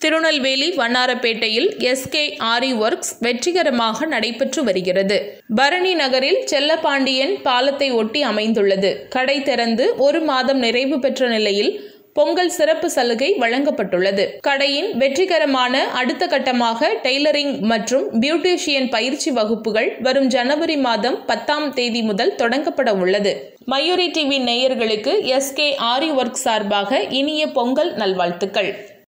திருநெல்வேலி வண்ணாரப்பேட்டையில் SK Aari works வெற்றிகரமாக நடைபெற்று வருகிறது பரணி நகரில் செல்லப்பாண்டியன் பாலத்தை ஒட்டி அமைந்துள்ளது கடை திறந்து ஒரு மாதம் நிறைவு பெற்ற நிலையில் பொங்கல் சிறப்பு சலுகை வழங்கப்பட்டுள்ளது கடையின் வெற்றிகரமான அடுத்த கட்டமாக டெய்லரிங் மற்றும் பியூட்டிஷியன் பயிற்சி வகுப்புகள் வரும் ஜனவரி மாதம் பத்தாம் தேதி முதல் தொடங்கப்பட உள்ளது மயூரி டிவி நேயர்களுக்கு எஸ்கே ஆரி ஒர்க் சார்பாக இனிய பொங்கல் நல்வாழ்த்துக்கள்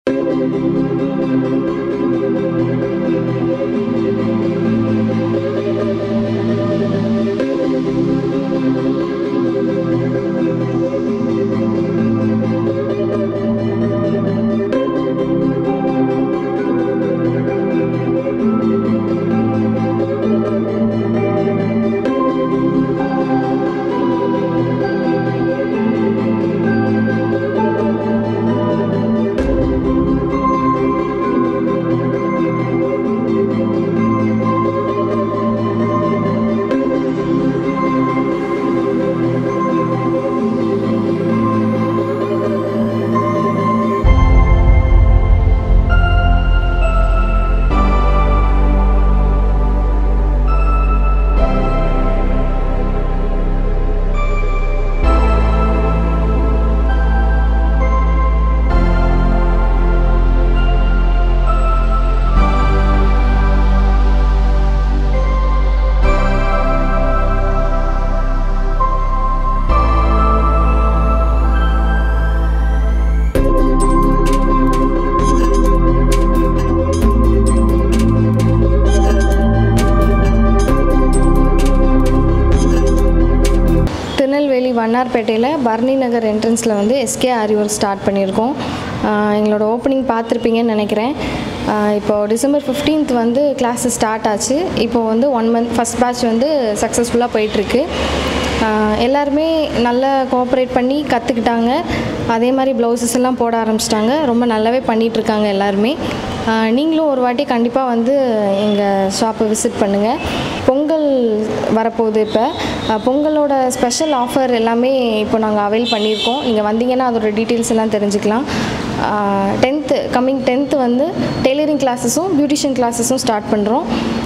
திருநெல்வேலி வண்ணார்பேட்டையில் பரணி நகர் என்ட்ரன்ஸில் வந்து எஸ்கே ஆரி ஒர்க் ஸ்டார்ட் பண்ணியிருக்கோம் ஆஹ் எங்களோட ஓப்பனிங் பார்த்துருப்பீங்கன்னு நினைக்கிறேன் ஆஹ் இப்போ டிசம்பர் 15th வந்து கிளாஸ் ஸ்டார்ட் ஆச்சு இப்போ வந்து ஒன் மந்த் ஃபஸ்ட் பேட்ச் வந்து சக்ஸஸ்ஃபுல்லாக போயிட்டுருக்கு எல்லாருமே நல்லா கோஆப்ரேட் பண்ணி கற்றுக்கிட்டாங்க அதே மாதிரி ப்ளவுசஸ் எல்லாம் போட ஆரம்பிச்சிட்டாங்க ரொம்ப நல்லாவே பண்ணிகிட்ருக்காங்க எல்லாருமே ஆஹ் நீங்களும் ஒரு வாட்டி கண்டிப்பாக வந்து எங்கள் ஷாப்பை விசிட் பண்ணுங்கள் பொங்கல் வரப்போகுது இப்போ அஹ் பொங்கலோட ஸ்பெஷல் ஆஃபர் எல்லாமே இப்போ நாங்கள் அவைல் பண்ணியிருக்கோம் நீங்கள் வந்தீங்கன்னா அதோட டீட்டெயில்ஸ் எல்லாம் தெரிஞ்சுக்கலாம் டென்த்து கம்மிங் டென்த்து வந்து டெய்லரிங் கிளாஸஸும் பியூட்டிஷியன் கிளாஸஸும் ஸ்டார்ட் பண்ணுறோம்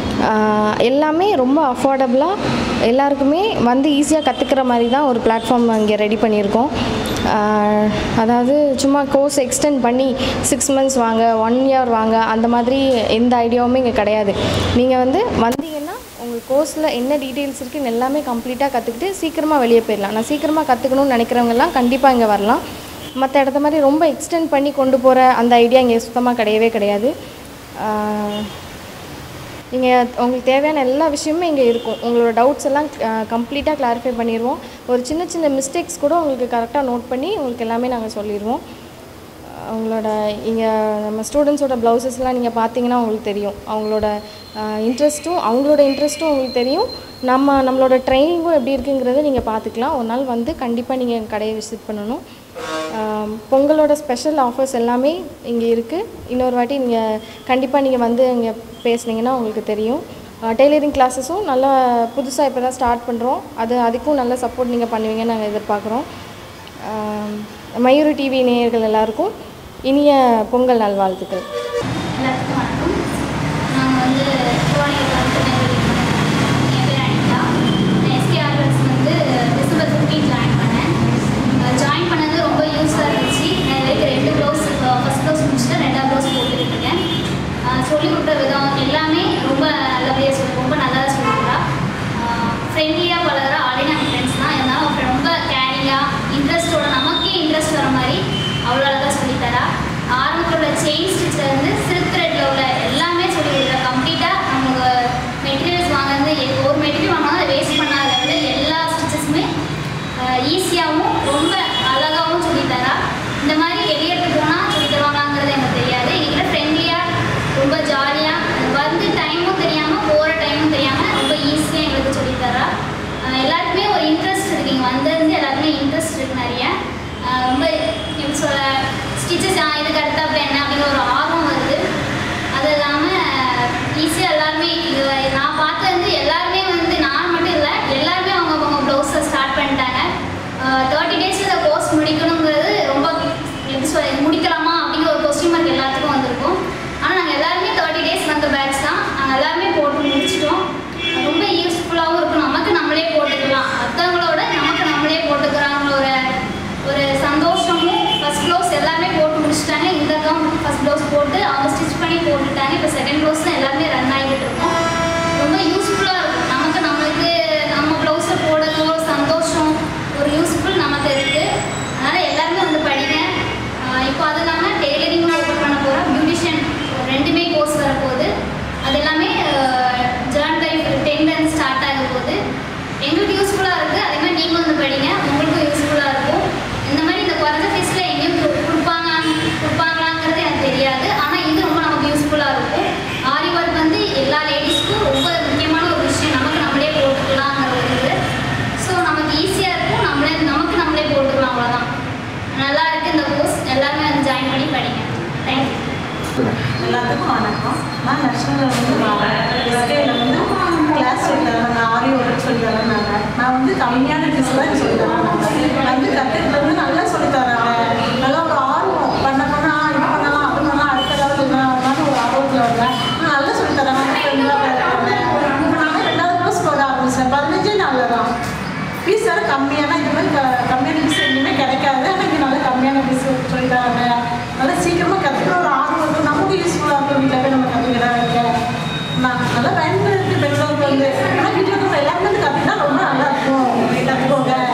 எல்லாமே ரொம்ப அஃபோர்டபுளாக எல்லாருக்குமே வந்து ஈஸியாக கற்றுக்கிற மாதிரி தான் ஒரு பிளாட்ஃபார்ம் இங்கே ரெடி பண்ணியிருக்கோம் ஆஹ் அதாவது சும்மா கோர்ஸ் எக்ஸ்டெண்ட் பண்ணி சிக்ஸ் மந்த்ஸ் வாங்க ஒன் இயர் வாங்க அந்த மாதிரி எந்த ஐடியாவுமே இங்கே கிடையாது நீங்கள் வந்து வந்தீங்கன்னா உங்கள் கோர்ஸில் என்ன டீட்டெயில்ஸ் இருக்குன்னு எல்லாமே கம்ப்ளீட்டாக கற்றுக்கிட்டு சீக்கிரமாக வெளியே போயிடலாம் நான் சீக்கிரமாக கற்றுக்கணும்னு நினைக்கிறவங்கெல்லாம் கண்டிப்பாக இங்கே வரலாம் மற்ற இடத்த மாதிரி ரொம்ப எக்ஸ்டெண்ட் பண்ணி கொண்டு போகிற அந்த ஐடியா இங்கே சுத்தமாக கிடையவே கிடையாது நீங்கள் உங்களுக்கு தேவையான எல்லா விஷயமுமே இங்கே இருக்கும் உங்களோட டவுட்ஸ் எல்லாம் கம்ப்ளீட்டாக கிளாரிஃபை பண்ணிடுவோம் ஒரு சின்ன சின்ன மிஸ்டேக்ஸ் கூட உங்களுக்கு கரெக்டாக நோட் பண்ணி உங்களுக்கு எல்லாமே நாங்கள் சொல்லிடுவோம் அவங்களோட இங்கே நம்ம ஸ்டூடெண்ட்ஸோட ப்ளவுசஸ்லாம் நீங்கள் பார்த்தீங்கன்னா உங்களுக்கு தெரியும் அவங்களோட இன்ட்ரெஸ்ட்டும் அவங்களோட இன்ட்ரெஸ்ட்டும் உங்களுக்கு தெரியும் நம்ம நம்மளோட ட்ரைனிங்கும் எப்படி இருக்குங்கிறத நீங்கள் பார்த்துக்கலாம் ஒரு நாள் வந்து கண்டிப்பாக நீங்கள் எங்கள் கடையை விசிட் பண்ணணும் ஆம், பொங்கலோட ஸ்பெஷல் ஆஃபர்ஸ் எல்லாமே இங்கே இருக்குது இன்னொரு வாட்டி நீங்கள் கண்டிப்பாக நீங்கள் வந்து இங்கே பேசுனீங்கன்னா உங்களுக்கு தெரியும் டெய்லரிங் கிளாஸஸும் நல்லா புதுசாக இப்போ தான் ஸ்டார்ட் பண்ணுறோம் அது அதுக்கும் நல்ல சப்போர்ட் நீங்கள் பண்ணுவீங்கன்னு நாங்கள் எதிர்பார்க்குறோம் ஆம், மயூரி டிவி நேயர்கள் எல்லாருக்கும் இனிய பொங்கல் நல்வாழ்த்துக்கள் எல்லாத்துக்கும் வணக்கம் நாங்கள் வந்து கோவானியில் வந்து என் பேர் அனிதா நான் எஸ்கே ஆர்வர்ஸ் வந்து டிசம்பர் ஃபிஃப்டீன் ஜாயின் பண்ணேன் ஜாயின் பண்ணது ரொம்ப யூஸ்ஃபுல்லாக இருந்துச்சு நான் இது வரைக்கும் ரெண்டு ப்ளவுஸ் ஃபஸ்ட் ப்ளவுஸ் முடிச்சுட்டு ரெண்டாவது ப்ளவுஸ் போட்டுருக்கேன் சொல்லிக் கொடுத்த விதம் எல்லாமே ரொம்ப நல்லபடியாக சொல்லி ரொம்ப நல்லா சொல்லிக்கிறா ஃப்ரெண்ட்லியாக பழகுறா ஆல்ரெடி நம்ம ஃப்ரெண்ட்ஸ் தான் இருந்தாலும் அவள் ரொம்ப கேரிங்காக இன்ட்ரெஸ்ட்டோட நமக்கே இன்ட்ரெஸ்ட் வர மாதிரி அவ்வளோ அழகாக சொல்லித்தரா ஆரம்பத்தோட செயின் ஸ்டிச்சில் இருந்து நான் நேஷனலில் வந்து எஸ்கேல வந்து கிளாஸ் சொல்லி தரேன் நான் ஆரி ஒர்க் சொல்லி தரேன் நான் நான் வந்து கம்மியான ஃபீஸ் தான் சொல்லி தரேன் நான் வந்து கற்றுக்கிட்டு வந்து நல்லா சொல்லி தரேன் நல்லா ஒரு ஆர்வம் பண்ண பண்ண ஆ, இது பண்ணலாம் அது பண்ணலாம் அடுத்த லெவல் பண்ணலாம் ஒரு ஆர்வத்தில் வரேன் நான் நல்லா சொல்லி தரேன் நான் ஃப்ரெண்டாக இருக்கிறேன் இப்போ நான் ரெண்டாவது கோர்ஸ் போக ஆரம்பிச்சேன் பதினஞ்சே நாளில் தான் ஃபீஸ் வேறு கம்மியான இது மாதிரி க- கம்மியான ஃபீஸ் எங்கேயுமே கிடைக்காது ஆனால் இங்கே நல்லா கம்மியான ஃபீஸ் சொல்லி தராங்க நல்லா சீக்கிரமாக கற்றுக்கிற ஒரு ஆர்வம் இருக்கும் நமக்கு யூஸ்ஃபுல்லாக இருக்கும் வீட்டில் போய் நம்ம கற்றுக்கிறாங்க நான் நல்லா பயன்படுத்தி பெற்றோருக்கு வந்து ஆனால் வீட்டில் இருக்கிற எல்லாருமே வந்து கற்றுக்கிட்டா ரொம்ப நல்லா இருக்கும் கற்றுக்கோங்க